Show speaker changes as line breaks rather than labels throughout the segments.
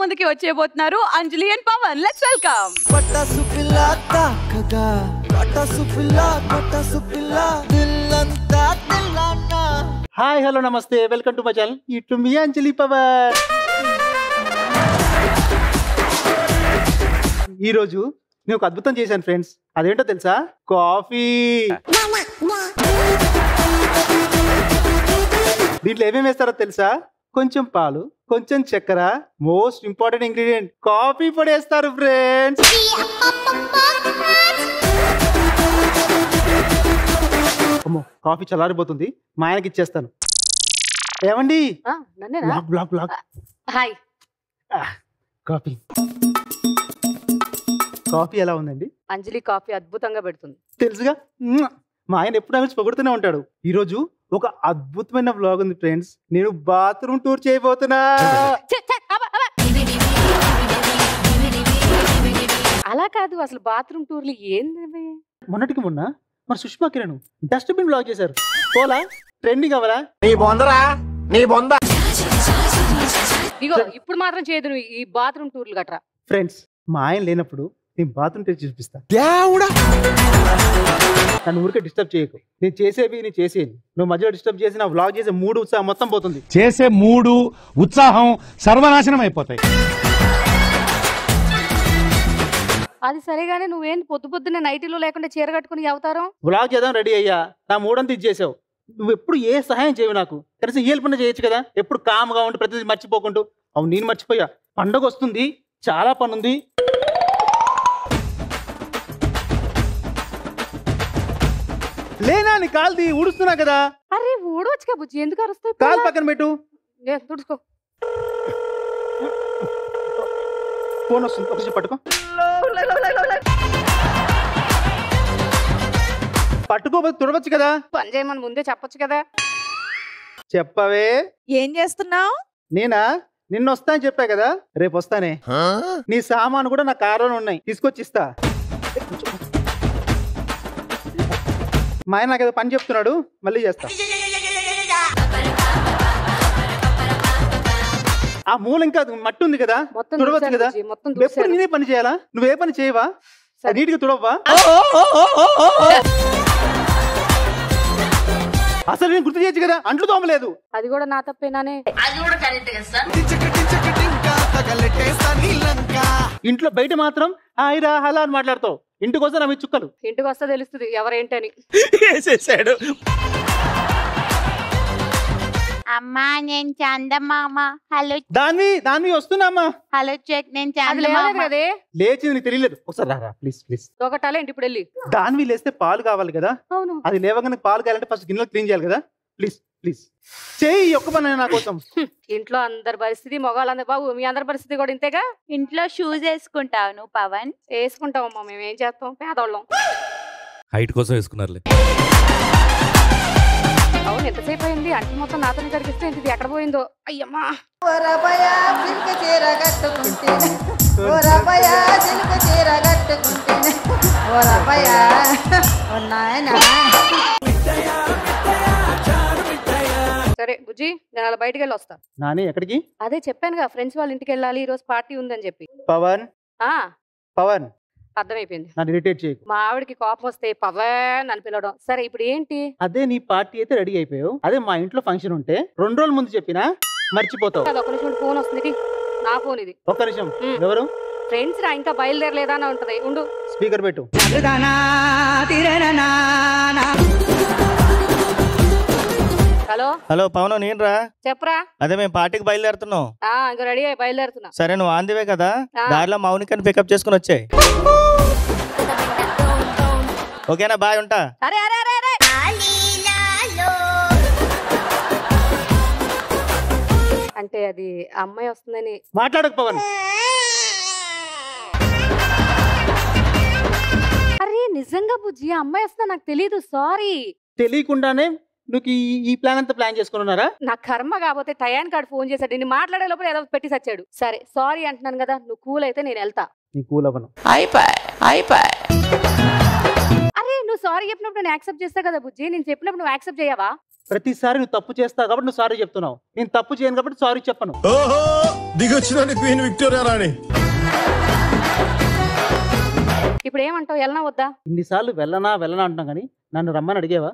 ముందుకి వచ్చేయబోతున్నారు Anjali and Pavan let's welcome
పటాసు పిల్ల తాకగా పటాసు పిల్ల పటాసు పిల్ల దిల్లంతా దిల్లానా
hi hello namaste welcome to my channel ఇటు మీ అంజలి పవర్ ఈరోజు నేను ఒక అద్భుతం చేశాను ఫ్రెండ్స్ అదేంటో తెలుసా కాఫీ దీంట్లో ఏమేమి వేస్తారో తెలుసా కొంచెం పాలు కొంచెం చక్కెర మోస్ట్ ఇంపార్టెంట్ ఇంగ్రీడియంట్ కాఫీ పొడి వేస్తారు ఫ్రెండ్స్ అమ్మో కాఫీ చల్లారిపోతుంది మా ఆయనకి ఇచ్చేస్తాను ఏమండి
నన్నేనా
black black black
hi
coffee coffee ఎలా ఉందండి
అంజలి కాఫీ అద్భుతంగా పెడుతుంది
తెలుసుగా మ్మ్. మా ఆయన ఎప్పుడు నాకు పొగుడుతూనే ఉంటాడు ఈ రోజు ఒక అద్భుతమైన బ్లాగ్ ఉంది ఫ్రెండ్స్ నేను బాత్రూమ్ టూర్ చేయబోతున్నా
ఛే, ఛే, అబ్బ, అబ్బ. అలా కాదు అసలు బాత్రూమ్ టూర్లు ఏంది
మొన్నటికి మొన్న మన సుష్మా కిరణ్ డస్ట్బిన్ బ్లాగ్ చేశారు పోలా ట్రెండింగ్ అవ్వరా
ఇగో ఇప్పుడు మాత్రం చేయదు నువ్వు ఈ బాత్రూమ్ టూర్లు గట్రా
ఫ్రెండ్స్ మా ఆయన లేనప్పుడు నేను బాత్రూమ్ తెచ్చి చూపిస్తా
దేవుడా
నన్ను ఊరికే డిస్టర్బ్ చేయకు నేను చేసేవి నేను చేసేది నువ్వు మధ్యలో డిస్టర్బ్ చేసి నా వ్లాగ్ చేసే మూడు ఉత్సాహం మొత్తం పోతుంది
చేసే మూడు ఉత్సాహం సర్వనాశనం అయిపోతాయి
అది సరేగానే నువ్వేం పొద్దు పొద్దున్నే నైటీలో లేకుండా చీర కట్టుకుని అవతారం
వ్లాగ్ చేద్దాం రెడీ అయ్యా నా మూడంతా ఇచ్చేసావు నువ్వు ఎప్పుడు ఏ సహాయం చేయవు నాకు కనీసం ఏ పని చేయొచ్చు కదా ఎప్పుడు కామ్గా ఉండి ప్రతిదీ మర్చిపోకుంటూ అవును నేను మర్చిపోయా పండగ వస్తుంది చాలా పని ఉంది లేనా నీ కాల్ది ఊడుస్తున్నా కదా
అరే ఊడవచ్చుగా బుజ్జి ఎందుకు అరుస్తావు
కాలు పక్కన పెట్టు
ఏ, తుడుచుకో
ఫోన్ వస్తుంది ఒకసారి పట్టుకో పట్టుకోపోతే తుడవచ్చు కదా
పని చేయమని ముందే చెప్పొచ్చు కదా
చెప్పవే
ఏం చేస్తున్నావు
నేనా నిన్న వస్తా అని చెప్పా కదా రేపు వస్తానే నీ సామాను కూడా నా కారులో ఉన్నాయి తీసుకొచ్చి ఇస్తా మా ఆయన నాకేదో పని చెప్తున్నాడు మళ్ళీ చేస్తా ఆ మూల ఇంకా మట్టి ఉంది కదా
మొత్తం
తుడవచ్చు
తుడిచాను
కదా
బుజ్జి, మొత్తం
ఎప్పుడు
తుడిచాను.
నేనే పని చేయాలా నువ్వే పని చేయవా
సరే.
నీట్ గా తుడవ్వా అసలు నేను గుర్తు చేయొచ్చు కదా అంట్లు తోమలేదు
అది కూడా నా తప్పేనానే
టింకా తగలెట్టేస్తా నీలంకా
ఇంట్లో బయట మాత్రం హాయిరా హలా అని మాట్లాడతావు ఇంటికి వస్తే నవ్వి చుక్కలు
ఇంటికి వస్తే తెలుస్తుంది ఎవరేంటని
వేసేసాడు
అమ్మా నేను చందమామ హలో
దాన్ని దాన్ని వస్తున్నామ్మా
హలో చెక్ నేను
అది లేవలేదు
చందమామ
కదే
లేచింది నీకు తెలియలేదు ఒకసారి రారా ప్లీజ్ ప్లీజ్
ఒక టాలెంట్ ఇప్పుడు వెళ్ళి
దాన్ని లేస్తే పాలు కావాలి కదా
అవును
అది లేవగానే పాలు కావాలంటే ఫస్ట్ గిన్నెలు క్లీన్ చేయాలి కదా ప్లీజ్ ప్లీజ్ చేయి ఒక్క పని నా కోసం
హ్మ్. ఇంట్లో అందరి పరిస్థితి మగవాళ్ళందరి బాబు మీ అందరి పరిస్థితి కూడా ఇంతేగా
ఇంట్లో షూస్ వేసుకుంటావు నువ్వు పవన్
వేసుకుంటామమ్మా మేము ఏం చేస్తాం పేదవాళ్ళం
హైట్ కోసం వేసుకున్నారులే
అవును ఎంతసేపు అయింది అంటే మొత్తం నాతోనే కడిగిస్తే ఇది ఎక్కడ పోయిందో అయ్యమ్మా
ఓరబయా సిల్క చీర కట్టుకుంటేనే ఓరబయా సిల్క చీర కట్టుకుంటేనే ఓరబయా ఓ నాయనా
సరే బుజ్జి నేను అలా బయటికి వెళ్ళి వస్తా
నాని ఎక్కడికి
అదే చెప్పానుగా ఫ్రెండ్స్ వాళ్ళ ఇంటికి వెళ్ళాలి ఈ రోజు పార్టీ ఉందని చెప్పి
పవన్
ఆ
పవన్
అర్థమైపోయింది
నన్ను ఇరిటేట్ చేయకు
మా ఆవిడకి కోపం వస్తే పవన్ అని పిలవడం సరే ఇప్పుడు ఏంటి
అదే నీ పార్టీ అయితే రెడీ అయిపోయావు అదే మా ఇంట్లో ఫంక్షన్ ఉంటే రెండు రోజుల ముందు చెప్పినా మర్చిపోతావు
అది ఒక నిమిషం ఫోన్ వస్తుంది ఇటు. నా ఫోన్ ఇది
ఒక్క నిమిషం
మ్.
ఎవరు
ఫ్రెండ్స్ రా ఇంకా బయలుదేరలేదా అని ఉంటది ఉండు
స్పీకర్ పెట్టు
హలో
హలో పవన్ నేనురా
చెప్పరా
అదే మేము పార్టీకి బయలుదేరుతున్నాం
ఆ ఇంకా రెడీ అయ్యి బయలుదేరుతున్నా
సరే నువ్వు ఆందివే కదా
ఆ.
దారిలో మౌనికని పికప్ చేసుకుని వచ్చాయి ఓకేనా బాయ్ ఉంటా
అరే అరే అరే అరే అంటే అది ఆ అమ్మాయి వస్తుందని
మాట్లాడకు పవన్
అరే నిజంగా బుజ్జి ఆ అమ్మాయి వస్తుందా నాకు తెలియదు సారీ
తెలియకుండానే నువ్వు ఈ ఈ ప్లాన్ అంతా ప్లాన్ చేసుకుని ఉన్నారా
నా కర్మ కాకపోతే టయాన్ కాడు ఫోన్ చేశాడు నేను మాట్లాడే లోపల ఏదో పెట్టి సచ్చాడు సరే సారీ అంటున్నాను కదా నువ్వు కూల్ అయితే నేను వెళ్తా
నీ కూల్ అవ్వను
అరే నువ్వు సారీ చెప్పినప్పుడు నేను యాక్సెప్ట్ చేస్తా కదా బుజ్జి నేను చెప్పినప్పుడు నువ్వు యాక్సెప్ట్ చేయవా
ప్రతిసారి నువ్వు తప్పు చేస్తావు కాబట్టి నువ్వు సారీ చెప్తున్నావు నేను తప్పు చేయను కాబట్టి సారీ చెప్పను
ఓహో దిగొచ్చిన క్వీన్ విక్టోరియా రాణి
ఇప్పుడు ఏమంటావు వెళ్ళనా వద్దా
ఇన్నిసార్లు వెళ్ళనా వెళ్ళనా అంటున్నాం కానీ నన్ను రమ్మని అడిగేవా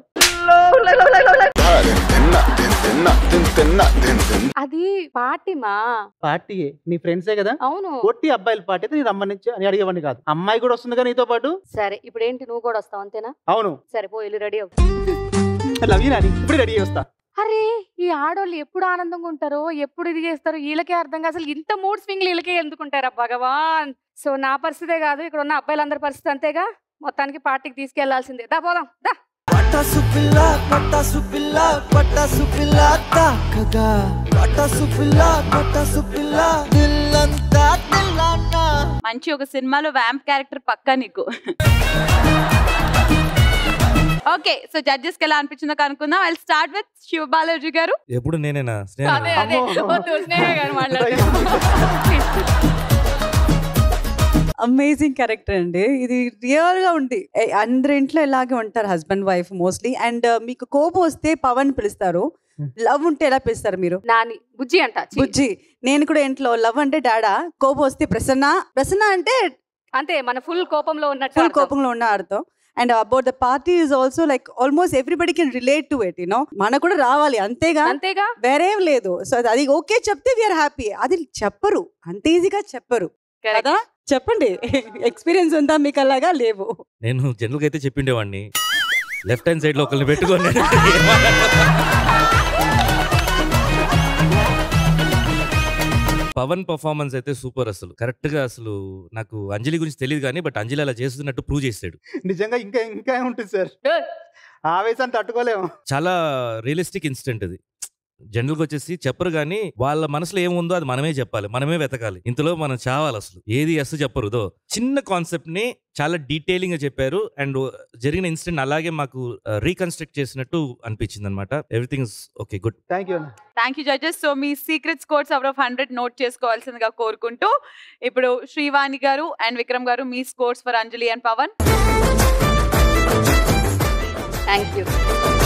అది పార్టీ మా
పార్టీయే నీ ఫ్రెండ్సే కదా
అవును
కొట్టి అబ్బాయిల పార్టీ అయితే నీ రమ్మని అని అడిగేవాడిని కాదు అమ్మాయి కూడా వస్తుంది కదా నీతో పాటు
సరే ఇప్పుడు ఏంటి నువ్వు కూడా వస్తావు అంతేనా
అవును
సరే పో వెళ్ళి రెడీ అవ్వు
లవ్ యూ నాని ఇప్పుడు రెడీ వస్తా
అరే ఈ ఆడోళ్ళు ఎప్పుడు ఆనందంగా ఉంటారో ఎప్పుడు ఇది చేస్తారో వీళ్ళకే అర్థం కాదు అసలు ఇంత మూడ్ స్వింగ్లు వీళ్ళకే ఎందుకుంటారా భగవాన్ సో నా పరిస్థితే కాదు ఇక్కడ ఉన్న అబ్బాయిలందరి పరిస్థితి అంతేగా మొత్తానికి పార్టీకి తీసుకెళ్లాల్సిందే దా పోదాం దా
పటాసు పిల్ల పటాసు పిల్ల పటాసు పిల్ల తాకగా పటాసు పిల్ల పటాసు పిల్ల దిల్లంతా దిల్లానా
మంచి ఒక సినిమాలో వ్యాంప్ క్యారెక్టర్ పక్కా నీకు ఓకే సో జడ్జెస్ కి ఎలా అనిపించిందో కనుక్కుందాం I start with Shiva Balaji గారు
ఎప్పుడు నేనేనా
అదే
స్నేహ
అదే
అమ్మో.
వద్దు, స్నేహ గారు మాట్లాడండి
అమేజింగ్ క్యారెక్టర్ అండి ఇది రియల్ గా ఉంది ఏ, అందరి ఇంట్లో ఇలాగే ఉంటారు హస్బెండ్ వైఫ్ మోస్ట్లీ అండ్ మీకు కోపం వస్తే పవన్ పిలుస్తారు లవ్ ఉంటే ఎలా పిలుస్తారు మీరు
నాని బుజ్జి అంట ఛీ.
బుజ్జి నేను కూడా ఇంట్లో లవ్ అంటే డాడా కోపం వస్తే ప్రసన్న ప్రసన్న అంటే
అంతే మన ఫుల్ కోపంలో ఉన్నట్టు
ఫుల్
అర్థం.
కోపంలో ఉన్న అర్థం and about the party is also like almost everybody can relate to it you know మనకు కూడా రావాలి అంతేగా
అంతేగా
వేరేం లేదు సో అది ఓకే చెప్తే వీఆర్ హ్యాపీ అది చెప్పరు అంత ఈజీగా చెప్పరు
Correct.
కదా చెప్పండి ఎక్స్పీరియన్స్ ఉందా మీకు అలాగా లేవు
నేను జనరల్గా అయితే చెప్పిండేవాడిని లెఫ్ట్ హ్యాండ్ సైడ్ లో ఒకరిని పెట్టుకొని పవన్ పర్ఫార్మెన్స్ అయితే సూపర్ అసలు కరెక్ట్ గా అసలు నాకు అంజలి గురించి తెలియదు కానీ బట్ అంజలి అలా చేస్తున్నట్టు ప్రూవ్ చేసాడు
నిజంగా ఇంకా ఇంకా ఉంటుంది సార్ ఆవేశాన్ని తట్టుకోలేము
చాలా రియలిస్టిక్ ఇన్సిడెంట్ అది జనరల్గా వచ్చేసి చెప్పరు కానీ వాళ్ళ మనసులో ఏముందో అది మనమే చెప్పాలి మనమే వెతకాలి ఇంతలో మనం చావాలి అసలు ఏది అసలు చెప్పరు దో చిన్న కాన్సెప్ట్ ని చాలా డీటెయిలింగ్ గా చెప్పారు అండ్ జరిగిన ఇన్సిడెంట్ అలాగే మాకు రీకన్స్ట్రక్ట్ చేసినట్టు అనిపించింది అనమాట everything okay good
thank you
thank you judges so మీ secret scores out of hundred note చేసుకోవాల్సిందిగా కోరుకుంటూ ఇప్పుడు శ్రీవాణి గారు అండ్ విక్రమ్ గారు మీ scores for Anjali and Pavan
thank you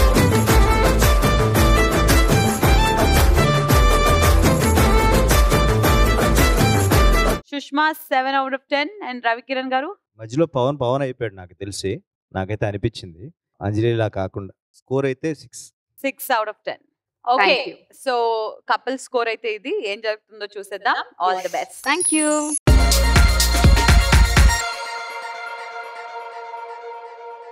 Sushma seven out of ten and Ravikiran గారు
మధ్యలో పవన్ పవన్ అయిపోయాడు నాకు తెలిసి నాకైతే అనిపించింది అంజలిలా కాకుండా స్కోర్ అయితే six
six out of ten okay
Thank you.
So couple score అయితే ఇది ఏం జరుగుతుందో చూసేద్దాం all the best
thank you